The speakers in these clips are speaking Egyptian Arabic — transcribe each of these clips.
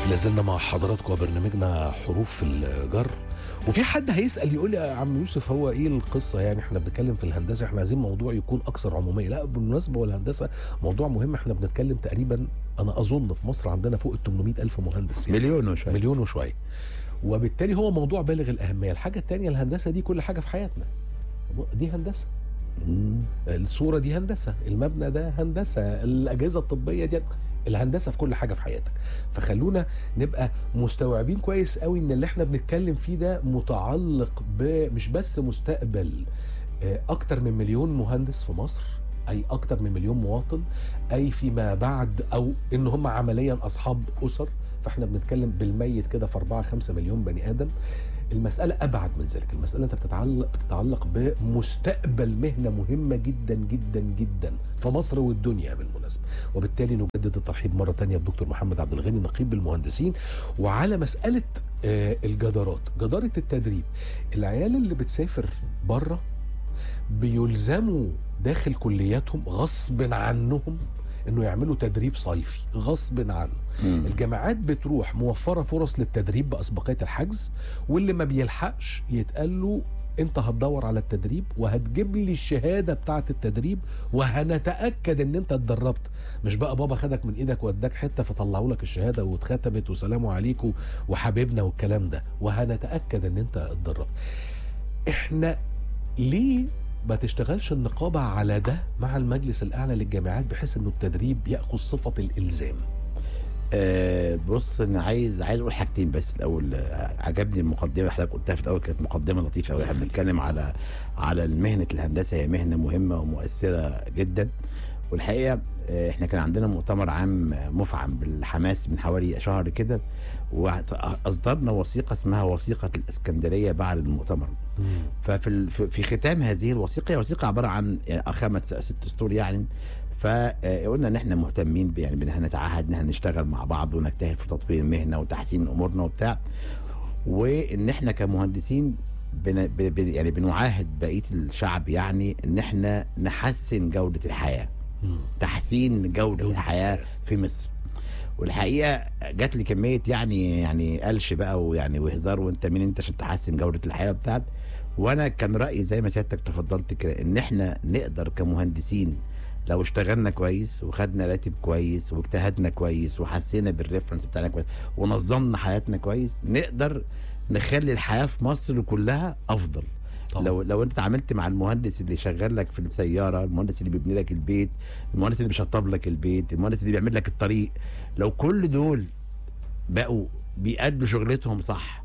لازلنا مع حضراتكم وبرنامجنا حروف الجر وفي حد هيسال يقول لي يا عم يوسف هو ايه القصه يعني احنا بنتكلم في الهندسه احنا عايزين موضوع يكون اكثر عموميه لا بالمناسبه والهندسه موضوع مهم احنا بنتكلم تقريبا انا اظن في مصر عندنا فوق ال 800 الف مهندس يعني مليون وشويه مليون وشويه وبالتالي هو موضوع بالغ الاهميه الحاجه الثانيه الهندسه دي كل حاجه في حياتنا دي هندسه مم. الصوره دي هندسه المبنى ده هندسه الاجهزه الطبيه دي الهندسه في كل حاجه في حياتك فخلونا نبقى مستوعبين كويس قوي ان اللي احنا بنتكلم فيه ده متعلق بمش بس مستقبل آه، اكتر من مليون مهندس في مصر اي اكتر من مليون مواطن اي فيما بعد او ان هم عمليا اصحاب اسر فاحنا بنتكلم بالميت كده في 4 5 مليون بني ادم المسألة أبعد من ذلك المسألة أنت بتتعلق بتتعلق بمستقبل مهنة مهمة جدا جدا جدا في مصر والدنيا بالمناسبة وبالتالي نجدد الترحيب مرة تانية بدكتور محمد عبد الغني نقيب المهندسين وعلى مسألة آه، الجدارات جدارة التدريب العيال اللي بتسافر بره بيلزموا داخل كلياتهم غصب عنهم انه يعملوا تدريب صيفي غصب عنه مم. الجامعات بتروح موفره فرص للتدريب باسبقيه الحجز واللي ما بيلحقش يتقال له انت هتدور على التدريب وهتجيب لي الشهاده بتاعه التدريب وهنتاكد ان انت اتدربت مش بقى بابا خدك من ايدك واداك حته فطلعوا لك الشهاده واتختمت وسلام عليكم وحبيبنا والكلام ده وهنتاكد ان انت اتدربت احنا ليه ما تشتغلش النقابه على ده مع المجلس الاعلى للجامعات بحيث انه التدريب ياخذ صفه الالزام آه بص انا عايز عايز اقول حاجتين بس الاول آه، عجبني المقدمه اللي حضرتك قلتها في الاول كانت مقدمه لطيفه قوي احنا بنتكلم على على مهنه الهندسه هي مهنه مهمه ومؤثره جدا والحقيقه آه، احنا كان عندنا مؤتمر عام مفعم بالحماس من حوالي شهر كده واصدرنا وثيقه اسمها وثيقه الاسكندريه بعد المؤتمر ففي ال- في في ختام هذه الوثيقه هي وثيقه عباره عن يعني خمس ست سطور يعني فقلنا ان احنا مهتمين ب- يعني بان هنتعهد ان هنشتغل مع بعض ونجتهد في تطوير المهنه وتحسين امورنا وبتاع وان احنا كمهندسين بن ب- ب- يعني بنعاهد بقيه الشعب يعني ان احنا نحسن جوده الحياه تحسين جوده جودة الحياه في مصر والحقيقه جات لي كميه يعني يعني قلش بقى ويعني وهزار وانت مين انت عشان تحسن جوده الحياه بتاعت وانا كان رايي زي ما سيادتك تفضلت كده ان احنا نقدر كمهندسين لو اشتغلنا كويس وخدنا راتب كويس واجتهدنا كويس وحسينا بالريفرنس بتاعنا كويس ونظمنا حياتنا كويس نقدر نخلي الحياه في مصر كلها افضل طبعا. لو لو انت اتعاملت مع المهندس اللي شغال لك في السياره المهندس اللي بيبني لك البيت المهندس اللي بيشطب لك البيت المهندس اللي بيعمل لك الطريق لو كل دول بقوا بيأدوا شغلتهم صح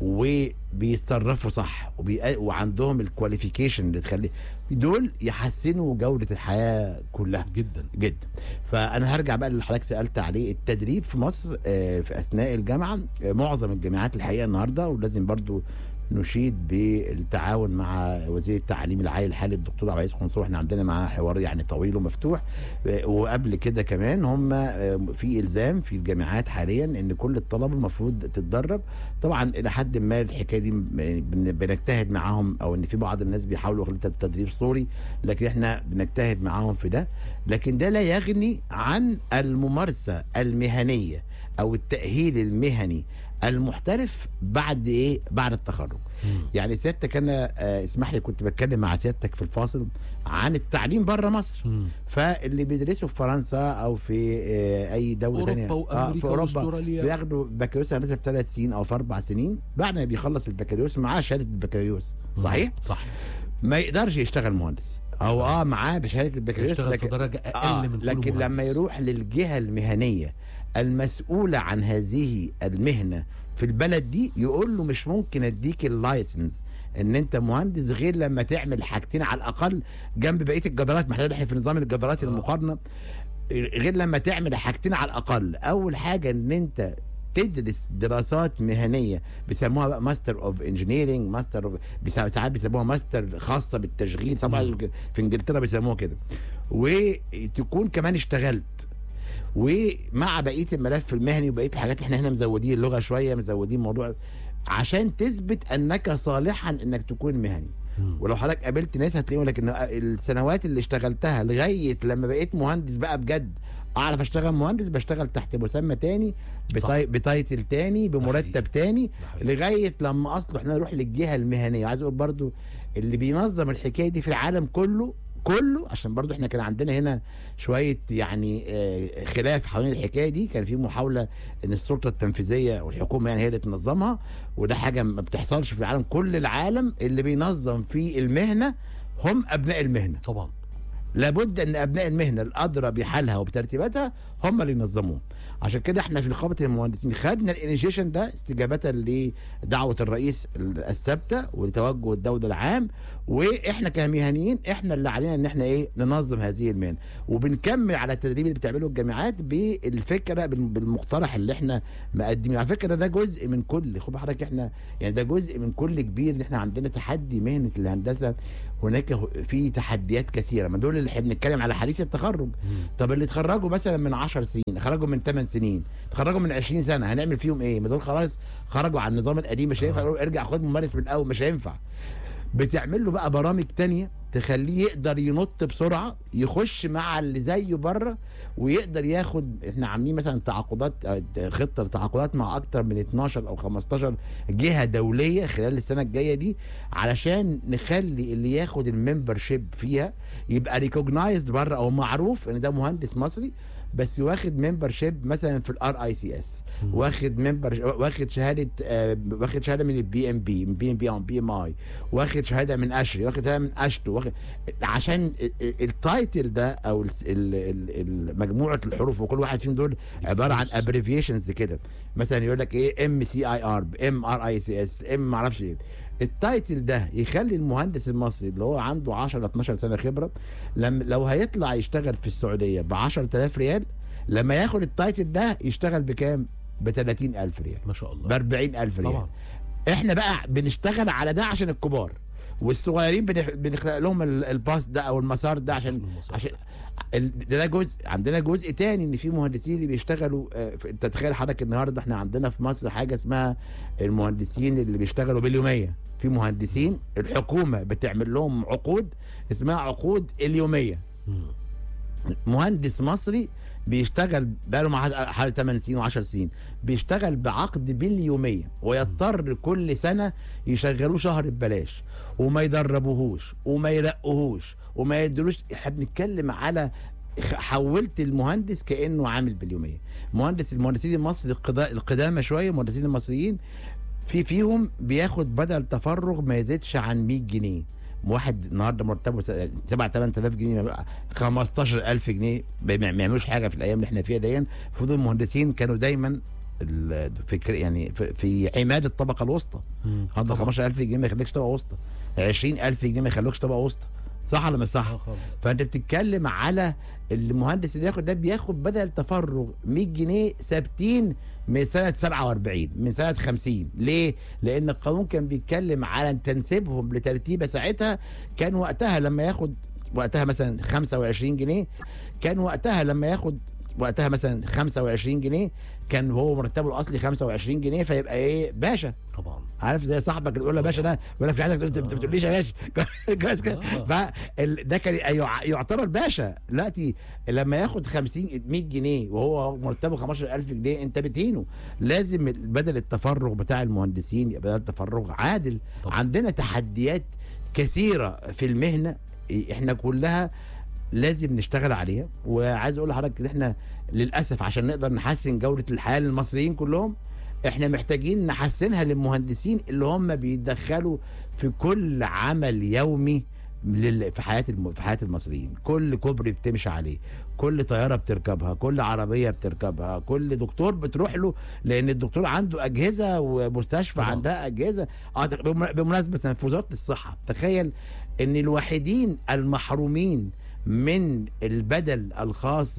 وبيتصرفوا صح وبيأ... وعندهم الكواليفيكيشن اللي تخلي دول يحسنوا جوده الحياه كلها جدا جدا فانا هرجع بقى اللي حضرتك سالت عليه التدريب في مصر آه، في اثناء الجامعه آه، معظم الجامعات الحقيقه النهارده ولازم برضو نشيد بالتعاون مع وزير التعليم العالي الحالي الدكتور عبد العزيز قنصور احنا عندنا معاه حوار يعني طويل ومفتوح آه، وقبل كده كمان هم آه، في الزام في الجامعات حاليا ان كل الطلبه المفروض تتدرب طبعا الى حد ما الحكايه دي يعني بن- بنجتهد معاهم او ان في بعض الناس بيحاولوا يخلوا التدريب صوري لكن احنا بنجتهد معاهم في ده لكن ده لا يغني عن الممارسه المهنيه او التاهيل المهني المحترف بعد ايه بعد التخرج يعني سيادتك انا آه، اسمح لي كنت بتكلم مع سيادتك في الفاصل عن التعليم بره مصر مم. فاللي بيدرسوا في فرنسا او في آه، اي دوله أوروبا ثانيه وأمريكا وأستراليا. بياخدوا بكالوريوس هندسه في ثلاث سنين او في اربع سنين بعد ما بيخلص البكالوريوس معاه شهاده البكالوريوس صحيح؟ صح ما يقدرش يشتغل مهندس او اه معاه بشهاده البكالوريوس يشتغل في لكن- درجه اقل آه من كونه لكن لما مهندس. يروح للجهه المهنيه المسؤوله عن هذه المهنه في البلد دي يقول له مش ممكن اديك اللايسنس ان انت مهندس غير لما تعمل حاجتين على الاقل جنب بقيه الجدارات ما احنا احنا في نظام الجدارات آه. المقارنه غير لما تعمل حاجتين على الاقل اول حاجه ان انت تدرس دراسات مهنيه بيسموها بقى ماستر اوف انجينيرنج ماستر of ساعات بيسموها ماستر خاصه بالتشغيل طبعا مم. في انجلترا بيسموها كده وتكون كمان اشتغلت ومع بقيه الملف المهني وبقيه الحاجات احنا هنا مزودين اللغه شويه مزودين موضوع عشان تثبت انك صالحا انك تكون مهني مم. ولو حضرتك قابلت ناس هتلاقيهم لك ان السنوات اللي اشتغلتها لغايه لما بقيت مهندس بقى بجد اعرف اشتغل مهندس بشتغل تحت مسمى تاني صح. بتاي... بتايتل تاني بمرتب تاني ده حقيقي. لغايه لما اصله احنا نروح للجهه المهنيه عايز اقول برضو اللي بينظم الحكايه دي في العالم كله كله عشان برضو احنا كان عندنا هنا شويه يعني آه، خلاف حوالين الحكايه دي كان في محاوله ان السلطه التنفيذيه والحكومه يعني هي اللي تنظمها وده حاجه ما بتحصلش في العالم كل العالم اللي بينظم في المهنه هم ابناء المهنه طبعا لابد ان ابناء المهنه الادرى بحالها وبترتيباتها هم اللي ينظموه عشان كده احنا في نقابه المهندسين خدنا الانيشيشن ده استجابه لدعوه الرئيس الثابته ولتوجه الدوله العام واحنا كمهنيين احنا اللي علينا ان احنا ايه ننظم هذه المهنه وبنكمل على التدريب اللي بتعمله الجامعات بالفكره بال- بالمقترح اللي احنا مقدمينه على فكره ده جزء من كل خد حضرتك احنا يعني ده جزء من كل كبير ان احنا عندنا تحدي مهنه الهندسه هناك في تحديات كثيره ما دول اللي احنا بنتكلم على حديث التخرج طب اللي اتخرجوا مثلا من 10 سنين اتخرجوا من 8 سنين اتخرجوا من 20 سنه هنعمل فيهم ايه ما دول خلاص خرجوا على النظام القديم مش هينفع يقولوا ارجع خد ممارس من الاول مش هينفع بتعمل له بقى برامج تانية تخليه يقدر ينط بسرعه يخش مع اللي زيه بره ويقدر ياخد احنا عاملين مثلا تعاقدات آه، خطه تعاقدات مع اكتر من 12 او 15 جهه دوليه خلال السنه الجايه دي علشان نخلي اللي ياخد الممبر شيب فيها يبقى ريكوجنايزد بره او معروف ان ده مهندس مصري بس واخد ممبر شيب مثلا في الار اي سي اس واخد ممبر واخد شهاده آه، واخد شهاده من البي ام بي من بي ام بي او بي ام اي واخد شهاده من اشري واخد شهاده من اشتو واخد عشان ال- ال- التايتل ده او ال- ال- ال- مجموعه الحروف وكل واحد فيهم دول عباره عن ابريفيشنز كده مثلا يقول لك ايه ام سي اي ار ام ار اي سي اس ام معرفش ايه التايتل ده يخلي المهندس المصري اللي هو عنده 10 12 سنه خبره لما لو هيطلع يشتغل في السعوديه ب 10000 ريال لما ياخد التايتل ده يشتغل بكام؟ ب 30000 ريال ما شاء الله ب 40000 ريال طبعا احنا بقى بنشتغل على ده عشان الكبار والصغيرين بنخ- بنخلق لهم ال- الباص ده او المسار ده عشان المسار. عشان ال- ده, ده جزء عندنا جزء تاني ان في مهندسين اللي بيشتغلوا آه، في- انت تخيل حضرتك النهارده احنا عندنا في مصر حاجه اسمها المهندسين اللي بيشتغلوا باليوميه في مهندسين الحكومه بتعمل لهم عقود اسمها عقود اليوميه مم. مهندس مصري بيشتغل بقاله مع حوالي 8 سنين و10 سنين بيشتغل بعقد باليوميه ويضطر كل سنه يشغلوه شهر ببلاش وما يدربوهوش وما يرقوهوش وما يدلوش احنا بنتكلم على خ- حولت المهندس كانه عامل باليوميه مهندس المهندسين المصري القدا- القدامى شويه المهندسين المصريين في فيهم بياخد بدل تفرغ ما يزيدش عن 100 جنيه واحد النهارده مرتبه 7 8000 جنيه بقى 15000 جنيه ما ما يعملوش حاجه في الايام اللي احنا فيها دي المفروض المهندسين كانوا دايما ال- فكر يعني في- في عماد الطبقه الوسطى مم. النهارده طبعاً. 15000 جنيه ما يخليكش طبقه وسطى 20000 جنيه ما يخلوكش طبقه وسطى صح ولا مش صح؟ آه خالص. فانت بتتكلم على المهندس اللي ياخد ده بياخد بدل تفرغ 100 جنيه ثابتين من سنه 47 من سنه 50 ليه؟ لان القانون كان بيتكلم على تنسيبهم لترتيبه ساعتها كان وقتها لما ياخد وقتها مثلا 25 جنيه كان وقتها لما ياخد وقتها مثلا 25 جنيه كان هو مرتبه الاصلي 25 جنيه فيبقى ايه باشا طبعا عارف زي صاحبك اللي يقول له يا باشا ده يقول لك مش عايزك تقول انت ما بتقوليش يا باشا كويس كده آه. فده كان يع- يعتبر باشا دلوقتي لما ياخد 50 100 جنيه وهو مرتبه 15000 جنيه انت بتهينه لازم بدل التفرغ بتاع المهندسين يبقى بدل التفرغ عادل طبعا. عندنا تحديات كثيره في المهنه احنا كلها لازم نشتغل عليها وعايز اقول لحضرتك ان احنا للاسف عشان نقدر نحسن جوده الحياه للمصريين كلهم احنا محتاجين نحسنها للمهندسين اللي هم بيتدخلوا في كل عمل يومي لل- في حياه الم... في حياه المصريين كل كوبري بتمشي عليه كل طياره بتركبها كل عربيه بتركبها كل دكتور بتروح له لان الدكتور عنده اجهزه ومستشفى طبعا. عندها اجهزه اه تق- بم- بالمناسبه مثلا في وزاره الصحه تخيل ان الوحيدين المحرومين من البدل الخاص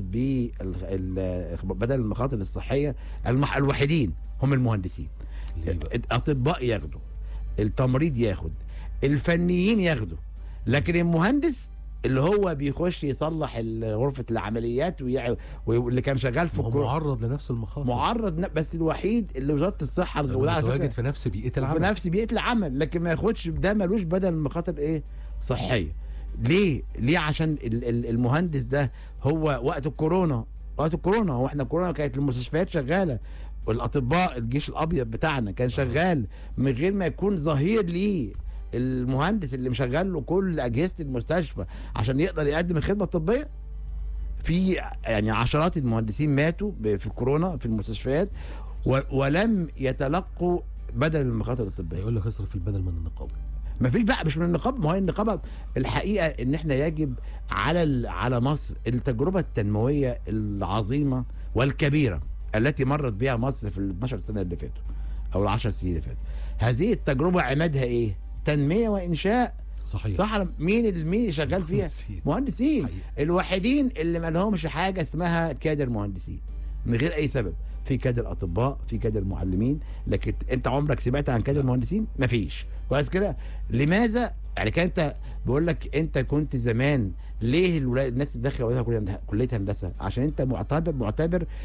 ببدل المخاطر الصحيه المح... الوحيدين هم المهندسين ليه بقى؟ الاطباء ياخدوا التمريض ياخد الفنيين ياخدوا لكن المهندس اللي هو بيخش يصلح ال- غرفه العمليات ويع... واللي كان شغال في ما هو الكو- معرض لنفس المخاطر معرض ن- بس الوحيد اللي وزاره الصحه لأنه وده على متواجد فكره في نفس بيئه في العمل نفس بيئه العمل لكن ما ياخدش ده ملوش بدل مخاطر ايه صحيه ليه ليه عشان ال- ال- المهندس ده هو وقت الكورونا وقت الكورونا هو احنا كورونا كانت المستشفيات شغاله والاطباء الجيش الابيض بتاعنا كان شغال من غير ما يكون ظهير ليه المهندس اللي مشغل له كل اجهزه المستشفى عشان يقدر يقدم الخدمه الطبيه في يعني عشرات المهندسين ماتوا ب- في الكورونا في المستشفيات و- ولم يتلقوا بدل المخاطر الطبيه يقول لك اصرف البدل من النقابه ما فيش بقى مش من النقابه ما هي النقابه الحقيقه ان احنا يجب على ال- على مصر التجربه التنمويه العظيمه والكبيره التي مرت بها مصر في ال 12 سنه اللي فاتوا او ال 10 سنين اللي فاتوا هذه التجربه عمادها ايه؟ تنميه وانشاء صحيح صح ولا- مين اللي مين اللي شغال فيها؟ مهندسين. مهندسين حقيقي. الوحيدين اللي ما لهمش حاجه اسمها كادر مهندسين من غير اي سبب في كادر اطباء في كادر معلمين لكن انت عمرك سمعت عن كادر مهندسين مفيش كويس كده لماذا يعني كان انت بقول لك انت كنت زمان ليه الولا- الناس بتدخل اولادها كليه كليه هندسه عشان انت معتبر معتبر